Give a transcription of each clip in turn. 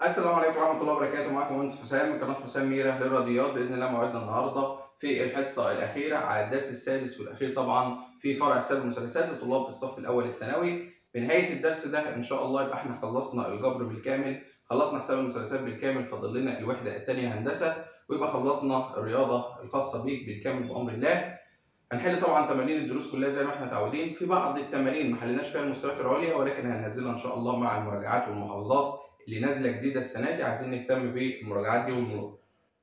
السلام عليكم ورحمة الله وبركاته معكم مهندس حسام من قناة حسام ميرة للرياضيات بإذن الله موعدنا النهاردة في الحصة الأخيرة على الدرس السادس والأخير طبعا في فرع حساب المثلثات لطلاب الصف الأول الثانوي بنهاية الدرس ده إن شاء الله يبقى إحنا خلصنا الجبر بالكامل خلصنا حساب المثلثات بالكامل فاضل لنا الوحدة الثانية هندسة ويبقى خلصنا الرياضة الخاصة بيك بالكامل بأمر الله هنحل طبعا تمارين الدروس كلها زي ما احنا متعودين في بعض التمارين ما حليناش فيها المستويات العليا ولكن هننزلها ان شاء الله مع المراجعات والمحافظات اللي نازله جديده السنه دي عايزين نهتم بالمراجعات دي والمر-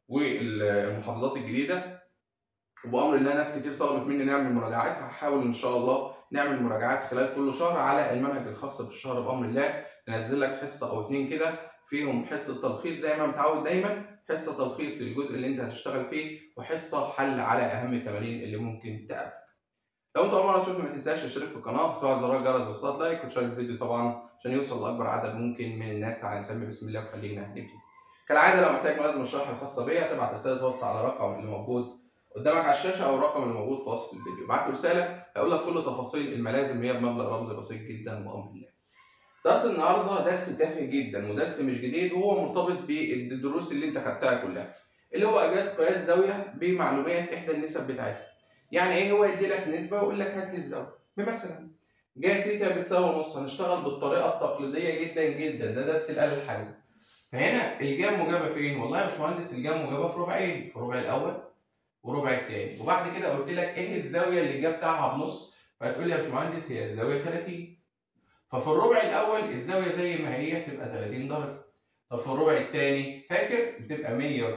والمحافظات الجديده وبامر الله ناس كتير طلبت مني نعمل مراجعات هحاول ان شاء الله نعمل مراجعات خلال كل شهر على المنهج الخاص بالشهر بامر الله ننزل لك حصه او اتنين كده فيهم حصه تلخيص زي ما متعود دايما حصه تلخيص للجزء اللي انت هتشتغل فيه وحصه حل على اهم التمارين اللي ممكن تقابلك لو انت اول مره تشوفني ما تنساش تشترك في القناه وتفعل زرار الجرس وتضغط لايك وتشارك الفيديو طبعا عشان يوصل لاكبر عدد ممكن من الناس تعالى نسمي بسم الله وخلينا نبتدي كالعاده لو محتاج ملازم الشرح الخاصه بيا تبعت رساله واتس على الرقم اللي موجود قدامك على الشاشه او الرقم اللي موجود في وصف الفيديو ابعت لي رساله هقول لك كل تفاصيل الملازم هي بمبلغ رمزي بسيط جدا بامر الله درس النهارده درس تافه جدا ودرس مش جديد وهو مرتبط بالدروس اللي انت خدتها كلها اللي هو اجراءات قياس زاويه بمعلومات احدى النسب بتاعتها يعني ايه هو يدي لك نسبه ويقول لك هات لي الزاويه بمثلا جا سيتا بتساوي نص هنشتغل بالطريقه التقليديه جدا جدا ده درس الاله الحاسبه فهنا الجام مجابه فين والله يا باشمهندس الجام مجابه في ربعين في الربع الاول وربع التاني وبعد كده قلت لك ايه الزاويه اللي الجا بتاعها بنص فهتقول لي يا باشمهندس هي الزاويه 30 ففي الربع الاول الزاويه زي ما هي تبقى 30 درجه طب في الربع الثاني فاكر بتبقى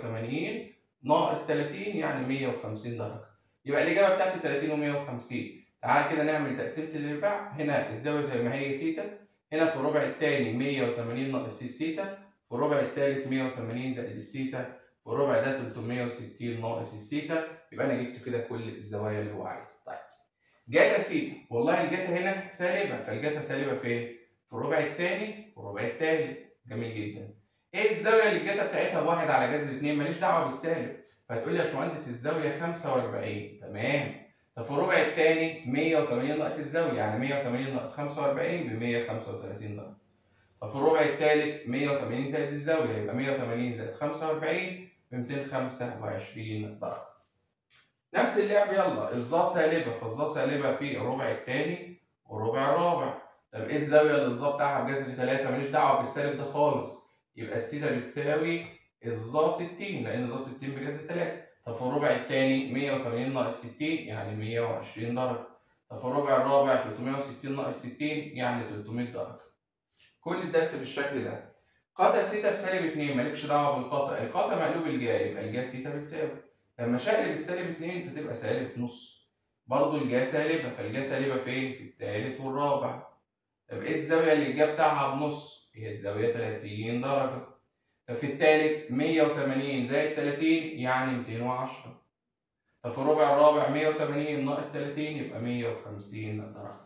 180 ناقص 30 يعني 150 درجه يبقى الاجابه بتاعتي 30 و150 تعال كده نعمل تقسيمه الارباع هنا الزاويه زي ما هي سيتا هنا في الربع الثاني 180 ناقص السيتا في الربع الثالث 180 زائد السيتا في الربع ده 360 ناقص السيتا يبقى انا جبت كده كل الزوايا اللي هو عايزها طيب جاتا سيتا والله الجاتا هنا سالبه فالجاتا سالبه فين؟ في الربع الثاني والربع الثالث جميل جدا ايه الزاويه اللي الجاتا بتاعتها واحد على جذر 2 ماليش دعوه بالسالب فتقول لي يا باشمهندس الزاويه 45 تمام طب في الربع الثاني 180 ناقص الزاويه يعني 180 ناقص 45 ب 135 درجه طب في الربع الثالث 180 زائد الزاويه يبقى 180 زائد 45 ب 225 درجه نفس اللعب يلا الظا سالبه فالظا سالبه في الربع الثاني والربع الرابع طب ايه الزاويه اللي الظا بتاعها بجذر 3 ماليش دعوه بالسالب ده خالص يبقى الثيتا بتساوي الظا 60 لان الظا 60 بجذر 3 طب في الربع الثاني 180 ناقص 60 يعني 120 درجه طب في الربع الرابع 360 ناقص 60 يعني 300 درجه كل الدرس بالشكل ده قطع سيتا بسالب 2 مالكش دعوه بالقطع القطع مقلوب الجا يبقى الجا سيتا بتساوي لما شقلب السالب 2 فتبقى سالب نص برضه الجا سالبه فالجا سالبه فين في الثالث والرابع طب ايه الزاويه اللي الجا بتاعها بنص هي الزاويه 30 درجه طب في الثالث 180 زائد 30 يعني 210 طب في الربع الرابع 180 ناقص 30 يبقى 150 درجه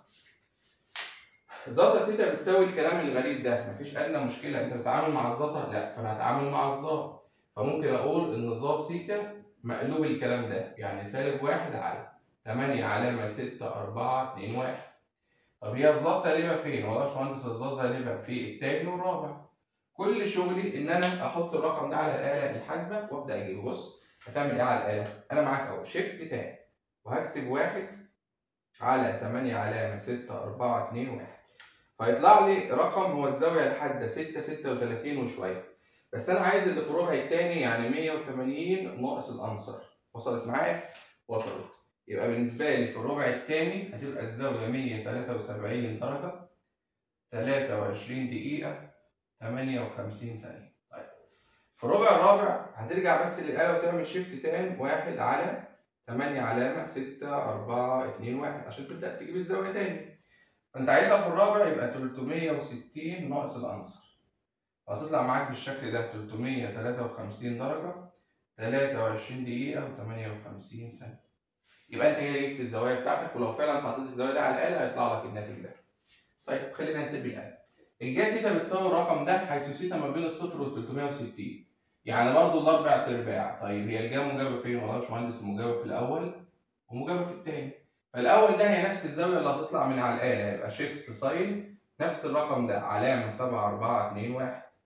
زاتا سيتا بتساوي الكلام الغريب ده مفيش ادنى مشكله انت بتتعامل مع الزاتا لا فانا هتعامل مع الظا فممكن اقول ان ظا سيتا مقلوب الكلام ده يعني سالب واحد على 8 علامه 6 4 2 1 طب هي الظا سالبه فين؟ والله يا باشمهندس الظا سالبه في التاني والرابع كل شغلي ان انا احط الرقم ده على الاله الحاسبه وابدا اجيبه بص هتعمل ايه على الاله؟ انا معاك اهو شيفت تاني وهكتب واحد على 8 علامه 6 4 2 1 فيطلع لي رقم هو الزاويه الحاده 6 36 وشويه بس انا عايز اللي في الربع الثاني يعني 180 ناقص الانصر وصلت معايا؟ وصلت يبقى بالنسبه لي في الربع الثاني هتبقى الزاويه 173 درجه 23 دقيقه 58 ثانيه طيب في الربع الرابع هترجع بس للآلة وتعمل شيفت تاني واحد على 8 علامة 6 4 2 1 عشان تبدأ تجيب الزاوية تاني فأنت عايزها في الرابع يبقى 360 ناقص الأنصر فهتطلع معاك بالشكل ده 353 درجة 23 دقيقة و58 ثانية يبقى أنت هنا جبت الزوايا بتاعتك ولو فعلا حطيت الزاوية دي على الآلة هيطلع لك الناتج ده طيب خلينا نسيب الآلة الجا سيتا بتساوي الرقم ده حيث سيتا ما بين الصفر وال 360 يعني برضه الاربع ارباع طيب هي الجا مجابه فين والله يا باشمهندس مجابه في الاول ومجابه في الثاني فالاول ده هي نفس الزاويه اللي هتطلع من على الاله يبقى شيفت ساين نفس الرقم ده علامه 7 4 2 1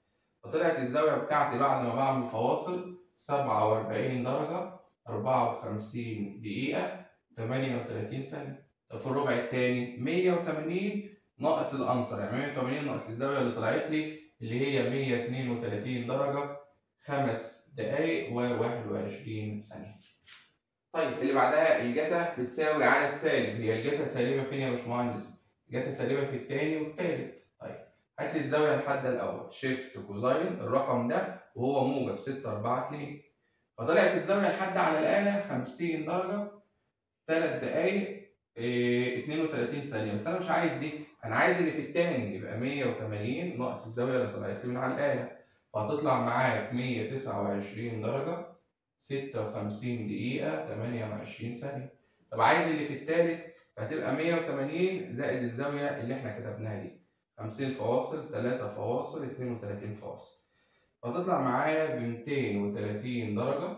فطلعت الزاوية بتاعتي بعد ما بعمل فواصل سبعة وأربعين درجة أربعة وخمسين دقيقة تمانية وتلاتين ثانية طب في الربع التاني مية وتمانين ناقص الأنصر يعني مية وتمانين ناقص الزاوية اللي طلعت لي اللي هي مية اتنين وتلاتين درجة خمس دقايق وواحد وعشرين ثانية طيب اللي بعدها الجتا بتساوي عدد سالب هي الجتا سالبة فين يا باشمهندس؟ الجتا سالبة في التاني والتالت طيب هات لي الزاوية الحادة الأول شيفت كوزاين الرقم ده وهو موجب ستة أربعة اتنين فطلعت الزاوية الحادة على الآلة خمسين درجة تلات دقايق إيه 32 ثانية بس أنا مش عايز دي أنا عايز اللي في التاني يبقى 180 ناقص الزاوية اللي طلعت لي من على الآلة فهتطلع معاك 129 درجة 56 دقيقة 28 ثانية طب عايز اللي في التالت فهتبقى 180 زائد الزاوية اللي احنا كتبناها دي 50 فواصل 3 فواصل 32 فواصل فتطلع معايا ب 230 درجة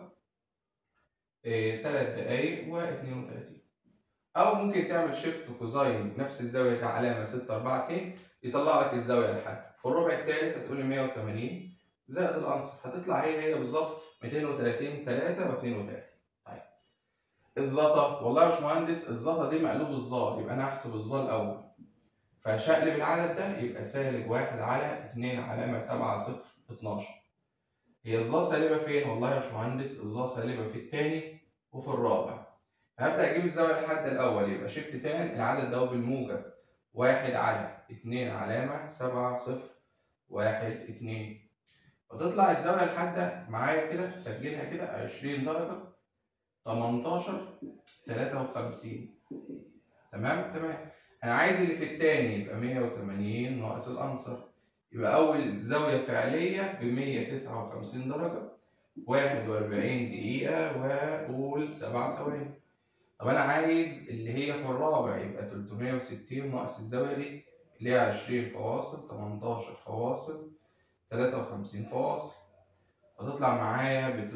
إيه 3 دقايق و 32 أو ممكن تعمل شيفت كوزاين نفس الزاوية كعلامة 6 4 2 يطلع لك الزاوية لحد في الربع التالت هتقول لي 180 زائد الأنصر هتطلع هي هي بالظبط 230 3 و 32 طيب الزتا والله يا باشمهندس الزتا دي مقلوب الظا يبقى أنا هحسب الظا الأول فهشقلب العدد ده يبقى سالب واحد على 2 علامة 7 0 12 هي الظا سالبة فين؟ والله يا باشمهندس الظا سالبة في التاني وفي الرابع هبدأ أجيب الزاوية الحادة الأول يبقى شيفت تان العدد ده بالموجب واحد على اتنين علامة سبعة صفر واحد اتنين فتطلع الزاوية الحادة معايا كده سجلها كده عشرين درجة تمنتاشر تلاتة وخمسين تمام تمام أنا عايز اللي في التاني يبقى مية وتمانين ناقص الأنصر يبقى أول زاوية فعلية بمية تسعة وخمسين درجة واحد وأربعين دقيقة وقول سبع ثواني طب انا عايز اللي هي في الرابع يبقى 360 ناقص الزاويه دي اللي هي 20 فواصل 18 فواصل 53 فواصل هتطلع معايا ب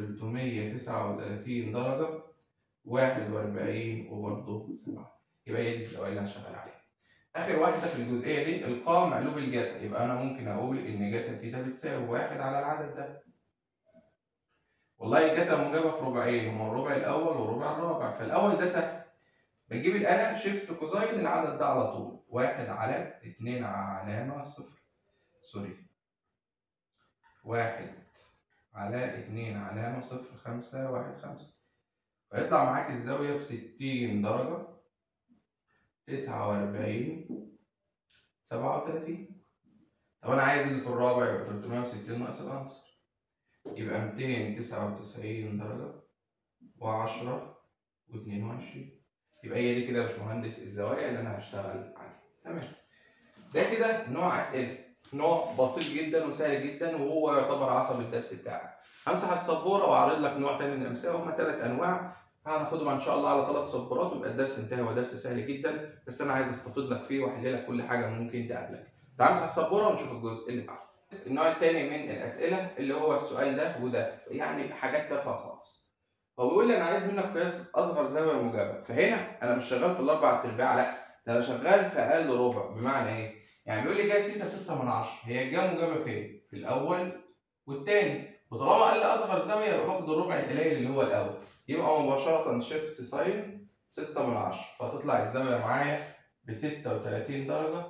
339 درجه 41 وبرضه 7 يبقى هي دي الزوايا اللي انا شغال عليها اخر واحده في الجزئيه دي القاء مقلوب الجتا يبقى انا ممكن اقول ان جتا سيتا بتساوي واحد على العدد ده والله الجتا موجبة في ربعين هما الربع الأول والربع الرابع فالأول ده سهل بجيب الآلة شيفت كوزاين العدد ده على طول واحد على اتنين علامة صفر سوري واحد على اتنين علامة صفر خمسة واحد خمسة فيطلع معاك الزاوية بستين درجة تسعة وأربعين سبعة وتلاتين طب أنا عايز اللي في الرابع يبقى تلتمية وستين ناقص العنصر يبقى ميتين تسعة وتسعين درجة وعشرة واتنين وعشرين يبقى هي دي كده يا باشمهندس الزوايا اللي أنا هشتغل عليها تمام ده كده نوع أسئلة نوع بسيط جدا وسهل جدا وهو يعتبر عصب الدرس بتاعك همسح السبورة وأعرض لك نوع تاني من الأمثلة هما تلات أنواع هناخدهم إن شاء الله على ثلاث سبورات ويبقى الدرس انتهى هو درس سهل جدا بس أنا عايز أستفيد لك فيه وأحل لك كل حاجة ممكن تقابلك تعال نمسح السبورة ونشوف الجزء اللي بعده النوع الثاني من الاسئله اللي هو السؤال ده وده يعني حاجات تافهه خالص هو بيقول لي انا عايز منك قياس اصغر زاويه موجبه فهنا انا مش شغال في الاربع ارباع لا ده انا شغال في اقل ربع بمعنى ايه يعني بيقول لي جاي سيتا 6 من 10 هي الجا موجبه فين في الاول والثاني وطالما قال لي اصغر زاويه يبقى باخد الربع القليل اللي هو الاول يبقى مباشره شيفت ساين 6 من 10 فهتطلع الزاويه معايا ب 36 درجه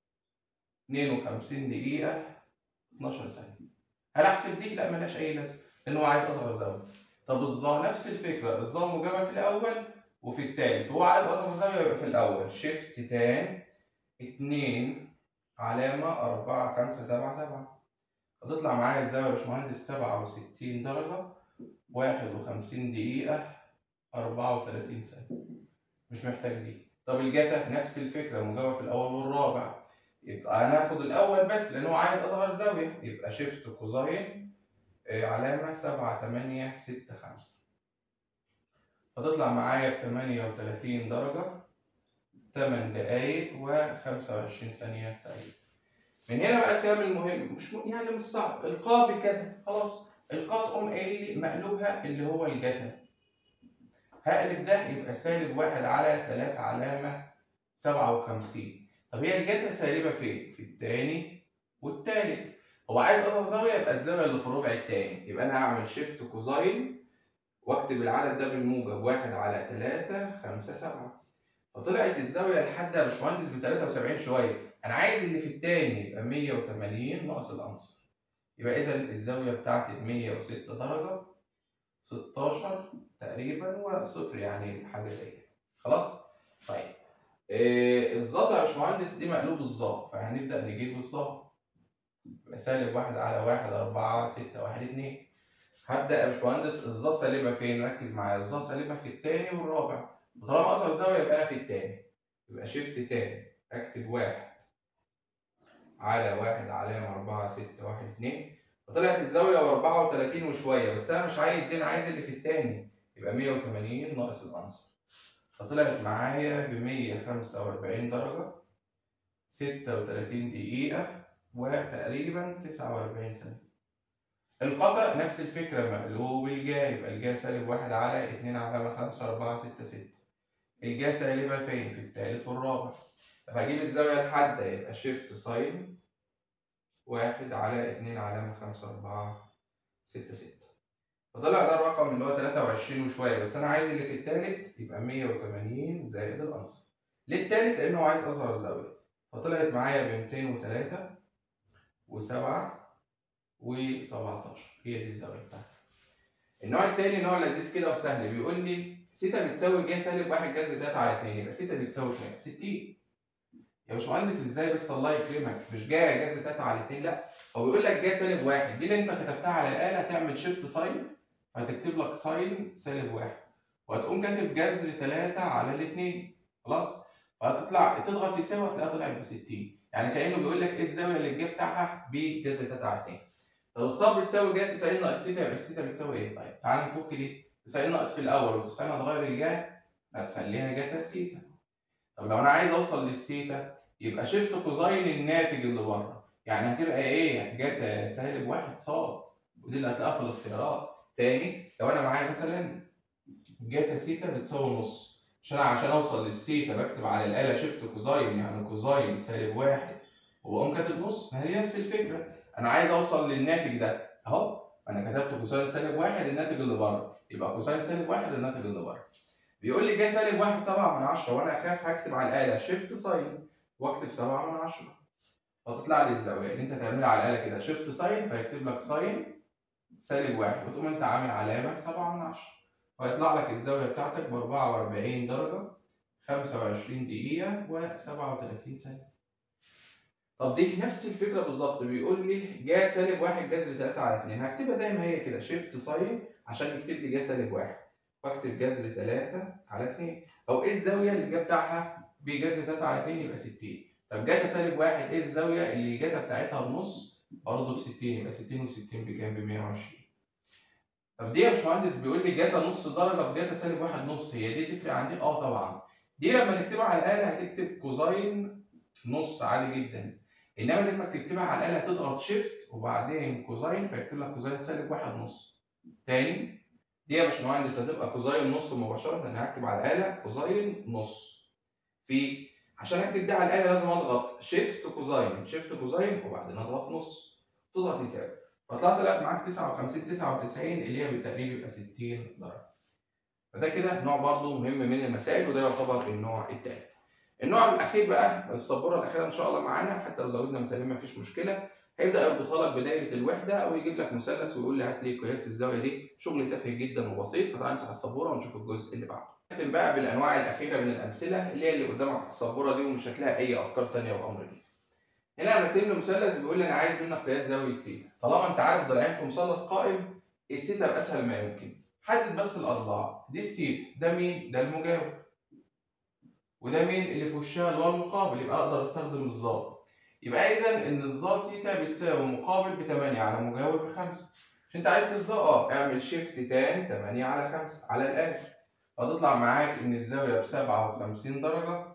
52 دقيقه 12 ثانية. هل احسب دي؟ لا ملهاش أي لازمة، لأن هو عايز أصغر زاوية. طب الظا نفس الفكرة، الظا موجبة في الأول وفي التالت، هو عايز أصغر زاوية يبقى في الأول، شيفت تان 2 علامة 4 5 7 7. هتطلع معايا الزاوية يا باشمهندس 67 درجة 51 دقيقة 34 ثانية. مش محتاج دي. طب الجاتا نفس الفكرة موجبة في الأول والرابع. يبقى هناخد الأول بس لأن هو عايز أصغر زاوية يبقى شيفت كوزاين علامة سبعة تمانية ستة خمسة هتطلع معايا بتمانية وتلاتين درجة تمن دقايق وخمسة وعشرين ثانية تقريبا من هنا بقى الكلام المهم مش م... يعني مش صعب القاء في كذا خلاص القاء تقوم قايل لي مقلوبها اللي هو الجتا هقلب ده يبقى سالب واحد على تلاتة علامة سبعة وخمسين طب هي الجتا سالبة فين؟ في التاني والتالت هو عايز اصغر زاويه يبقى الزاويه اللي في الربع الثاني يبقى انا هعمل شيفت كوزاين واكتب العدد ده بالموجب واحد على 3 5 7 فطلعت الزاويه لحد يا باشمهندس ب 73 شويه انا عايز اللي في الثاني يبقى 180 ناقص العنصر يبقى اذا الزاويه بتاعتي 106 درجه 16 تقريبا وصفر يعني حاجه زي كده خلاص طيب إيه الظا يا باشمهندس دي مقلوب الظا فهنبدا نجيب الظا يبقى سالب واحد على واحد أربعة ستة واحد اتنين هبدأ يا باشمهندس الظا سالبها فين؟ ركز معايا الظا سالبها في التاني والرابع وطالما أصغر زاوية يبقى أنا في التاني يبقى شيفت تاني أكتب واحد على واحد علامة أربعة ستة واحد اتنين وطلعت الزاوية بأربعة وتلاتين وشوية بس أنا مش عايز دي أنا عايز اللي في التاني يبقى مية وتمانين ناقص العنصر فطلعت معايا بمية خمسة وأربعين درجة ستة وتلاتين دقيقة وتقريبا تسعة وأربعين ثانية القطع نفس الفكرة مقلوب الجا يبقى الجا سالب واحد على اتنين علامة خمسة أربعة ستة ستة الجا سالبة فين؟ في التالت والرابع طب هجيب الزاوية الحادة يبقى شيفت ساين واحد على اتنين علامة خمسة أربعة ستة ستة فطلع ده الرقم اللي هو تلاتة وعشرين وشوية بس أنا عايز اللي في التالت يبقى مية وتمانين زائد العنصر ليه التالت؟ لأنه هو عايز أصغر زاوية فطلعت معايا بميتين وتلاتة وسبعة وسبعتاشر هي دي الزاوية بتاعتي النوع التاني نوع لذيذ كده وسهل بيقول لي سيتا بتساوي جا سالب واحد جذر تلاتة على اتنين يبقى سيتا بتساوي كام؟ ستين يا باشمهندس ازاي بس الله يكرمك مش جا جذر تلاتة على اتنين لا هو بيقول لك جا سالب واحد دي اللي انت كتبتها على الآلة هتعمل شيفت ساين هتكتب لك ساين سالب واحد وهتقوم كاتب جذر تلاتة على الاتنين خلاص فهتطلع تضغط يساوي هتلاقيها طلعت ب 60 يعني كانه بيقول لك ايه الزاويه اللي الجا بتاعها بجذر 3 على 2 لو الصاد بتساوي جا 90 ناقص ثيتا يبقى الثيتا بتساوي ايه؟ طيب تعالى نفك دي 90 ناقص في الاول و90 هتغير الجا هتخليها جاتا سيتا طب لو انا عايز اوصل للسيتا يبقى شيفت كوزاين الناتج اللي بره يعني هتبقى ايه؟ جاتا سالب واحد صاد ودي اللي هتلاقيها في الاختيارات تاني لو انا معايا مثلا جاتا سيتا بتساوي نص عشان عشان اوصل للسيتا بكتب على الاله شيفت كوزاين يعني كوزاين سالب واحد وبقوم كاتب نص ما هي نفس الفكره انا عايز اوصل للناتج ده اهو انا كتبت كوساين سالب واحد الناتج اللي بره يبقى كوساين سالب واحد الناتج اللي بره بيقول لي جه سالب واحد سبعة من عشرة وانا اخاف هكتب على الاله شيفت ساين واكتب سبعة من عشرة فتطلع لي الزاويه اللي انت تعملها على الاله كده شيفت ساين فيكتب لك ساين سالب واحد وتقوم انت عامل علامه سبعة من عشرة فيطلع لك الزاويه بتاعتك ب 44 درجه 25 دقيقه و37 ثانيه طب دي نفس الفكره بالظبط بيقول لي جا سالب واحد جذر 3 على 2 هكتبها زي ما هي كده شيفت ساين عشان يكتب لي جا سالب واحد واكتب جذر 3 على 2 او ايه الزاويه اللي جا بتاعها بجذر 3 على 2 يبقى 60 طب جاتا سالب واحد ايه الزاويه اللي جاتا بتاعتها بنص برضه ب 60 يبقى 60 و60 بكام ب 120 طب دي يا باشمهندس بيقول لي جاتا نص درجه في جاتا سالب واحد نص هي دي تفرق عن دي؟ اه طبعا دي لما تكتبها على الاله هتكتب كوزاين نص عادي جدا انما لما تكتبها على الاله تضغط شيفت وبعدين كوزاين فيكتب لك كوزاين سالب واحد نص تاني دي يا باشمهندس هتبقى كوزاين نص مباشره انا هكتب على الاله كوزاين نص في عشان اكتب ده على الاله لازم اضغط شيفت كوزاين شيفت كوزاين وبعدين اضغط نص تضغط يساوي فطلعت طلعت معاك 59 99 اللي هي بالتقريب يبقى 60 درجه فده كده نوع برضه مهم من المسائل وده يعتبر النوع الثالث النوع الاخير بقى السبوره الاخيره ان شاء الله معانا حتى لو زودنا مثالين مفيش مشكله هيبدا يربطها لك بدايره الوحده او يجيب لك مثلث ويقول لي هات لي قياس الزاويه دي شغل تافه جدا وبسيط فتعالى نمسح السبوره ونشوف الجزء اللي بعده نختم بقى بالانواع الاخيره من الامثله اللي هي اللي قدامك على السبوره دي ومش هتلاقي اي افكار ثانيه وامر جديد هنا راسم له مثلث بيقول لي انا عايز منك قياس زاويه سيتا طالما انت عارف ضلعين في مثلث قائم السيتا باسهل ما يمكن حدد بس الاضلاع دي السيتا ده مين ده المجاور وده مين اللي في وشها اللي هو المقابل يبقى اقدر استخدم الظا يبقى اذا ان الظا سيتا بتساوي مقابل ب 8 على مجاور ب 5 عشان انت عرفت الظا اه اعمل شيفت تان 8 على 5 على الاله فتطلع معاك ان الزاويه ب 57 درجه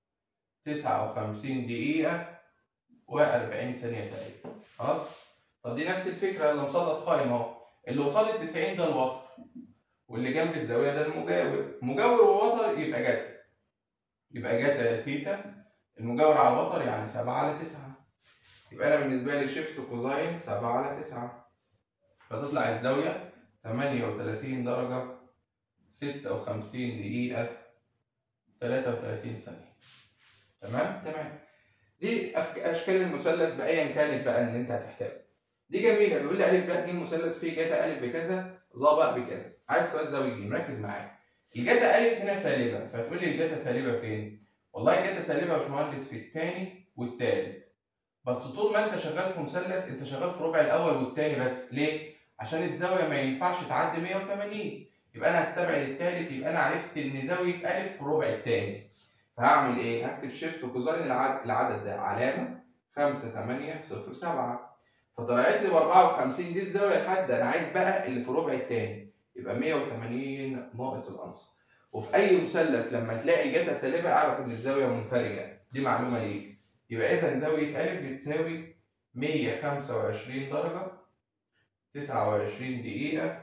59 دقيقه و40 ثانيه تقريبا خلاص طب دي نفس الفكره اللي مثلث قائم اهو اللي وصل ل 90 ده الوتر واللي جنب الزاويه ده المجاور مجاور ووتر يبقى جاتا يبقى جاتا سيتا المجاور على الوتر يعني 7 على 9 يبقى انا بالنسبه لي شيفت كوزاين 7 على 9 فتطلع الزاويه 38 درجه 56 دقيقه 33 ثانيه تمام تمام دي اشكال المثلث بايا كانت بقى اللي انت هتحتاجه دي جميله بيقول لي الف ب ج مثلث فيه جتا الف بكذا ظا بقى بكذا عايز قياس زاويه ج ركز معايا الجتا الف هنا سالبه فتقول لي الجتا سالبه فين؟ والله الجتا سالبه يا باشمهندس في الثاني والثالث بس طول ما انت شغال في مثلث انت شغال في ربع الاول والثاني بس ليه؟ عشان الزاويه ما ينفعش تعدي 180 يبقى انا هستبعد الثالث يبقى انا عرفت ان زاويه الف في الربع الثاني فهعمل ايه؟ هكتب شيفت وكوزين العدد, العدد ده علامه 5 8 0 7 فطلعت لي ب 54 دي الزاويه الحاده انا عايز بقى اللي في الربع الثاني يبقى 180 ناقص العنصر وفي اي مثلث لما تلاقي جتا سالبه اعرف ان الزاويه منفرجه دي معلومه ليك يبقى اذا زاويه ا بتساوي 125 درجه 29 دقيقه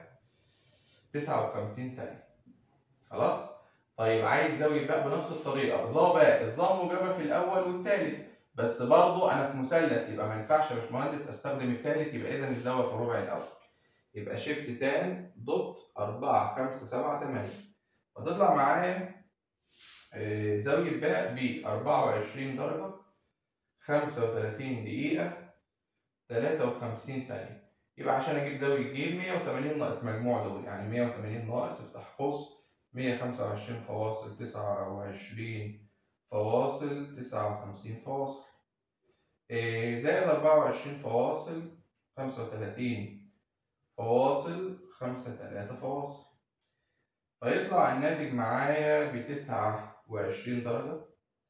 59 ثانيه خلاص طيب عايز زاويه باء بنفس الطريقه ظا باء الظا موجبه في الاول والثالث بس برضو انا في مثلث يبقى ما ينفعش يا باشمهندس استخدم الثالث يبقى اذا الزاويه في الربع الاول يبقى شيفت تان دوت 4 5 7 8 فتطلع معايا زاويه باء ب 24 درجه 35 دقيقه 53 ثانيه يبقى عشان اجيب زاويه ج 180 ناقص مجموع دول يعني 180 ناقص افتح قوس 125 فواصل 29 فواصل 59 فواصل زائد 24 فواصل 35 فواصل 5 3 فواصل فيطلع الناتج معايا ب 29 درجة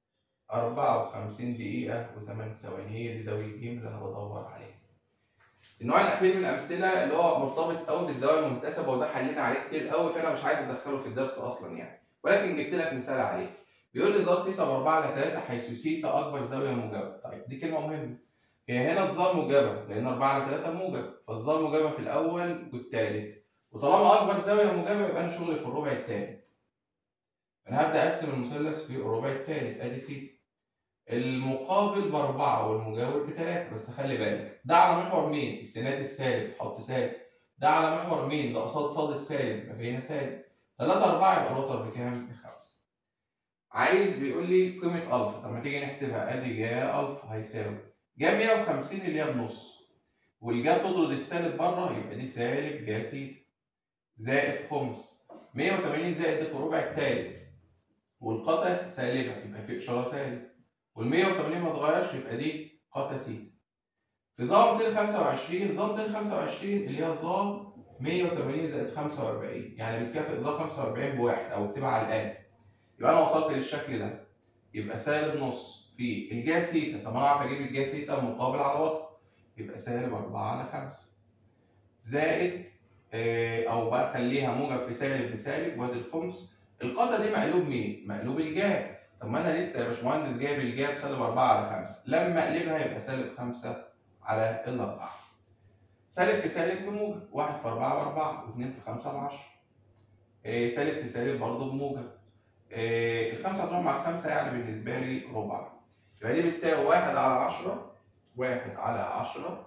54 دقيقة و8 ثواني هي دي زاوية ج اللي أنا بدور عليها. النوع الأخير من الأمثلة اللي هو مرتبط قوي بالزوايا المنتسبة وده حلينا عليه كتير قوي فأنا مش عايز أدخله في الدرس أصلا يعني ولكن جبت لك مثال عليه. بيقول لي ظا سيتا ب 4 على 3 حيث سيتا أكبر زاوية موجبة. طيب دي كلمة مهمة. هي هنا الظا موجبة لأن 4 على 3 موجب فالظا موجبة في الأول والثالث. وطالما اكبر زاويه موجبه يبقى انا شغلي في الربع الثاني انا هبدا ارسم المثلث في الربع الثالث ادي سيتا المقابل باربعه والمجاور بثلاثه بس خلي بالك ده على محور مين؟ السينات السالب حط سالب ده على محور مين؟ ده قصاد صاد السالب يبقى في هنا سالب 3 4 يبقى الوتر بكام؟ بخمسه عايز بيقول لي قيمه الفا طب ما تيجي نحسبها ادي جا الفا هيساوي جا 150 اللي هي بنص والجا تطرد السالب بره يبقى دي سالب جا سيتا زائد خمس 180 زائد في الربع الثالث والقطع سالبه يبقى في اشاره سالب وال 180 ما اتغيرش يبقى دي قطع سيتا في ظا 225 ظا 225 اللي هي ظا 180 زائد 45 يعني بتكافئ ظا 45 بواحد او اكتبها على الاقل يبقى انا وصلت للشكل ده يبقى سالب نص في الجا سيتا طب انا اعرف اجيب الجا سيتا مقابل على وتر يبقى سالب 4 على 5 زائد او بقى خليها موجب في سالب بسالب وادي الخمس القطعه دي مقلوب مين؟ مقلوب الجاب طب ما انا لسه يا باشمهندس جايب الجاب سالب 4 على 5 لما اقلبها يبقى سالب 5 على الاربعه سالب في سالب بموجب 1 في 4 ب 4 و2 في 5 ب 10 إيه سالب في سالب برضه بموجب إيه الخمسه هتروح مع الخمسه يعني بالنسبه لي ربع يبقى دي بتساوي 1 على 10 1 على 10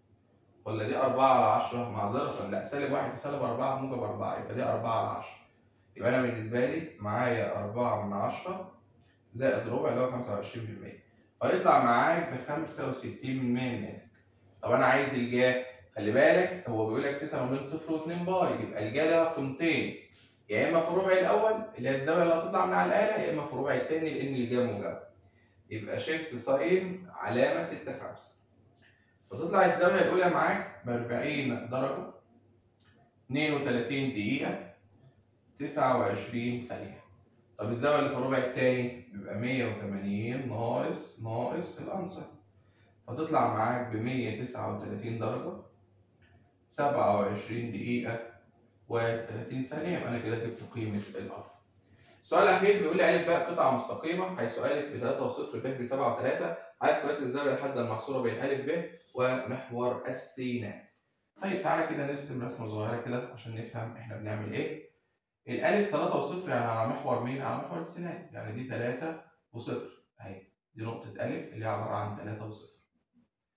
ولا دي 4 على 10 معذرة لا سالب 1 في سالب 4 موجب 4 يبقى دي 4 على 10 يبقى انا بالنسبة لي معايا 4 من 10 زائد ربع اللي هو 25% فيطلع معاك ب 65% الناتج طب انا عايز الجا خلي بالك هو بيقول لك سيتا ما بين صفر و2 باي يبقى الجا لها قيمتين يا اما في الربع الاول اللي هي الزاويه اللي هتطلع من على الاله يا اما في الربع الثاني لان الجا موجبه يبقى شيفت ساين علامه 6 5 فتطلع الزاويه الاولى معاك ب 40 درجه 32 دقيقه 29 ثانيه طب الزاويه اللي في الربع الثاني بيبقى 180 ناقص ناقص الانصر فتطلع معاك ب 139 درجه 27 دقيقه و30 ثانيه يبقى انا كده جبت قيمه الارض السؤال الاخير بيقول لي الف باء قطعه مستقيمه حيث الف ب 3 وصفر ب ب 7 و3 عايز قياس الزاويه الحاده المحصوره بين الف ب ومحور السينات. طيب تعالى كده نرسم رسمه صغيره كده عشان نفهم احنا بنعمل ايه. الالف 3 وصفر يعني على محور مين؟ على محور السينات يعني دي 3 وصفر اهي دي نقطه الف اللي هي عباره عن 3 وصفر.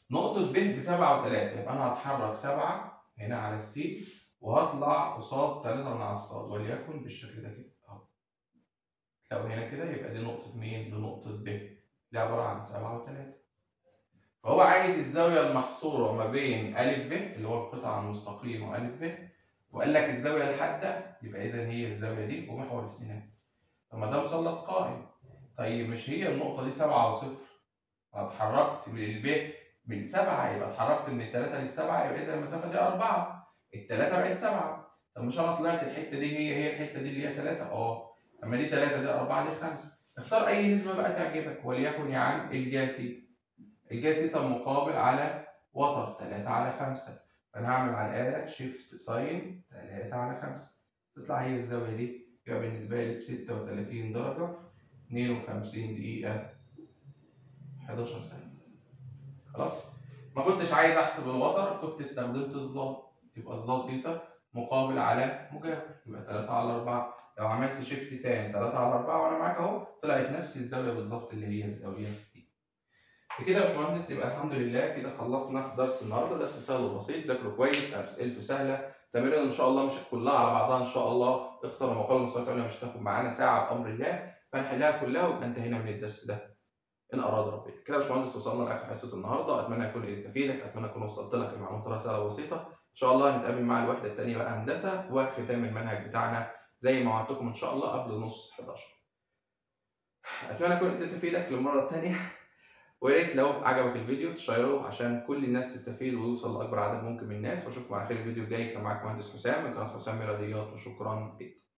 نقطة ب بسبعة وتلاتة يبقى أنا هتحرك سبعة هنا على السي وهطلع قصاد تلاتة من على الصاد وليكن بالشكل ده كده أهو لو هنا كده يبقى دي نقطة مين؟ دي نقطة ب دي عبارة عن سبعة وتلاتة فهو عايز الزاوية المحصورة ما بين أ ب اللي هو القطعة المستقيمة أ ب وقال لك الزاوية الحادة يبقى إذا هي الزاوية دي ومحور السينات طب ما ده مثلث قائم طيب مش هي النقطة دي سبعة وصفر أنا اتحركت من الب من سبعة يبقى اتحركت من التلاتة للسبعة يبقى إذا المسافة دي أربعة التلاتة بقت سبعة طب مش أنا طلعت الحتة دي هي هي الحتة دي اللي هي تلاتة أه أما دي تلاتة دي أربعة دي خمسة اختار أي نسبة بقى تعجبك وليكن يا عم الجا سيتا الجا سيتا مقابل على وتر تلاتة على خمسة فأنا هعمل على الآلة شيفت ساين تلاتة على خمسة تطلع هي الزاوية دي يبقى بالنسبة لي بستة وتلاتين درجة اتنين وخمسين دقيقة حداشر ثانية خلاص ما كنتش عايز احسب الوتر كنت استخدمت الظا يبقى الظا سيتا مقابل على مجاور يبقى 3 على 4 لو عملت شيفت تاني 3 على 4 وانا معاك اهو طلعت نفس الزاويه بالظبط اللي هي الزاويه دي بكده يا باشمهندس يبقى الحمد لله كده خلصنا في درس النهارده درس سهل وبسيط ذاكره كويس اسئلته سهله تمرين ان شاء الله مش كلها على بعضها ان شاء الله اختر مقال المستوى مش هتاخد معانا ساعه بامر الله فنحلها كلها ويبقى انتهينا من الدرس ده ان اراد ربنا كده يا باشمهندس وصلنا لاخر حصه النهارده اتمنى يكون قدرت افيدك اتمنى اكون وصلت لك المعلومات بطريقه سهله وبسيطه ان شاء الله هنتقابل مع الوحده الثانيه بقى هندسه وختام المنهج بتاعنا زي ما وعدتكم ان شاء الله قبل نص 11 اتمنى اكون قدرت افيدك للمره الثانيه ويا ريت لو عجبك الفيديو تشيره عشان كل الناس تستفيد ويوصل لاكبر عدد ممكن من الناس واشوفكم على خير الفيديو الجاي كان معاك مهندس حسام من قناه حسام رياضيات وشكرا جدا